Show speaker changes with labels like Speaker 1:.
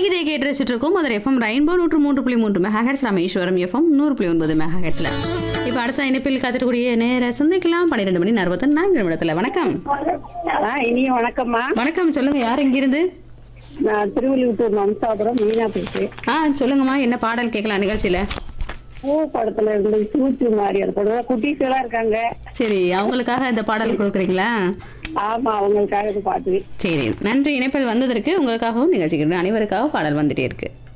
Speaker 1: திரைகிதை கேட்டு ரசிச்சுட்டு இருக்கோம் மதுரை எஃப்எம் ரெயின்போ நூற்று மூன்று புள்ளி மூன்று மெகாஹெட்ஸ் ராமேஸ்வரம் எஃப்எம் நூறு புள்ளி ஒன்பது மெகாஹெட்ஸ்ல இப்போ அடுத்த இணைப்பில் காத்திருக்கக்கூடிய நேர சந்திக்கலாம் பன்னிரெண்டு மணி அறுபத்தி நான்கு நிமிடத்துல வணக்கம்
Speaker 2: ஆ இனிய வணக்கம்மா
Speaker 1: வணக்கம் சொல்லுங்க யார் இங்கிருந்து
Speaker 2: நான் திருவள்ளுவர் வம்சாபுரம் மீனா பேசுறேன்
Speaker 1: ஆ சொல்லுங்கம்மா என்ன பாடல் கேட்கலாம் நிகழ்ச்சியில
Speaker 2: பூ படத்துல இருந்து சூச்சு மாதிரி அது படம் குட்டீஸ் எல்லாம் இருக்காங்க
Speaker 1: சரி அவங்களுக்காக இந்த பாடல் கொடுக்குறீங்களா
Speaker 2: ஆமா அவங்களுக்காக இது பாட்டு
Speaker 1: சரி நன்றி இணைப்பில் வந்ததற்கு உங்களுக்காகவும் நிகழ்ச்சிக்கு அனைவருக்காகவும் பாடல் வந்துட்டே இருக்கு